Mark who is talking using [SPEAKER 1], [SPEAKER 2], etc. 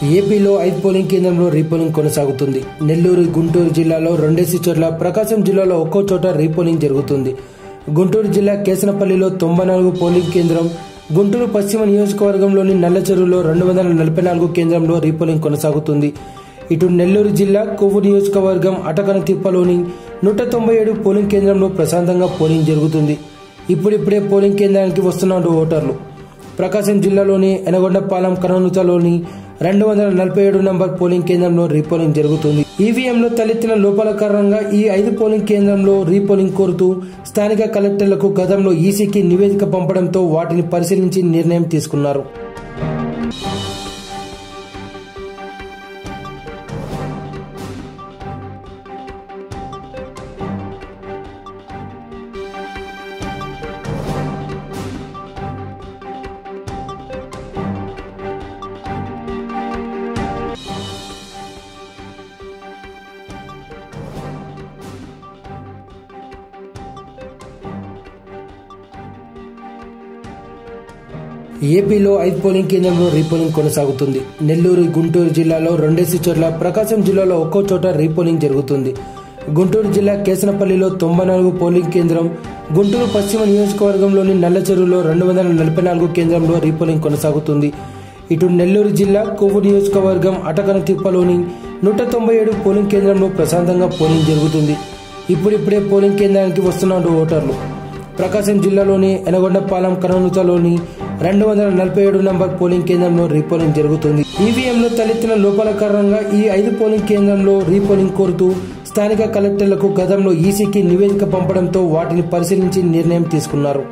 [SPEAKER 1] ఏపీలో ఐదు పోలింగ్ కేంద్రంలో రీపోలింగ్ కొనసాగుతుంది నెల్లూరు గుంటూరు జిల్లాలో రెండేసి చోట్ల ప్రకాశం జిల్లాలో ఒక్కో చోట రీపోలింగ్ జరుగుతుంది గుంటూరు జిల్లా కేసనపల్లిలో తొంభై నాలుగు పోలింగ్ కేంద్రం గుంటూరు పశ్చిమ నియోజకవర్గంలోని నల్లచెరువులో రెండు వందల నలభై నాలుగు కేంద్రంలో రీపోలింగ్ కొనసాగుతుంది ఇటు నెల్లూరు జిల్లా కొవ్వు నియోజకవర్గం అటకనతిప్పలోని నూట తొంభై ఏడు పోలింగ్ కేంద్రంలో ప్రశాంతంగా పోలింగ్ జరుగుతుంది ఇప్పుడిప్పుడే పోలింగ్ కేంద్రానికి వస్తున్న ఓటర్లు ప్రకాశం జిల్లాలోని ఎనగొండపాలెం కరణుతలోని రెండు వందల నలభై ఏడు నంబర్ పోలింగ్ కేంద్రంలో రీపోలింగ్ జరుగుతుంది ఈవీఎంలో తలెత్తిన లోపాల కారణంగా ఈ ఐదు పోలింగ్ కేంద్రంలో రీపోలింగ్ కోరుతూ స్థానిక కలెక్టర్లకు గతంలో ఈసీకి నివేదిక పంపడంతో వాటిని పరిశీలించి నిర్ణయం తీసుకున్నారు ఏపీలో ఐదు పోలింగ్ కేంద్రంలో రీపోలింగ్ కొనసాగుతుంది నెల్లూరు గుంటూరు జిల్లాలో రెండేసి చోట్ల ప్రకాశం జిల్లాలో ఒక్కో చోట రీపోలింగ్ జరుగుతుంది గుంటూరు జిల్లా కేసనపల్లిలో తొంభై నాలుగు పోలింగ్ కేంద్రం గుంటూరు పశ్చిమ నియోజకవర్గంలోని నల్లచెరువులో రెండు వందల నలభై నాలుగు కేంద్రంలో రీపోలింగ్ కొనసాగుతుంది ఇటు నెల్లూరు జిల్లా కొవ్వు నియోజకవర్గం అటకనతిప్పలోని నూట తొంభై ఏడు పోలింగ్ కేంద్రంలో ప్రశాంతంగా పోలింగ్ జరుగుతుంది ఇప్పుడిప్పుడే పోలింగ్ కేంద్రానికి వస్తున్న ఓటర్లు ప్రకాశం జిల్లాలోని ఎనగొండపాలెం కరణుతలోని రెండు వందల నలభై ఏడు నంబర్ పోలింగ్ కేంద్రంలో రీపోలింగ్ జరుగుతుంది ఈవీఎంలో తలెత్తిన లోపాల కారణంగా ఈ ఐదు పోలింగ్ కేంద్రంలో రీపోలింగ్ కోరుతూ స్థానిక కలెక్టర్లకు గతంలో ఈసీకి నివేదిక పంపడంతో వాటిని పరిశీలించి నిర్ణయం తీసుకున్నారు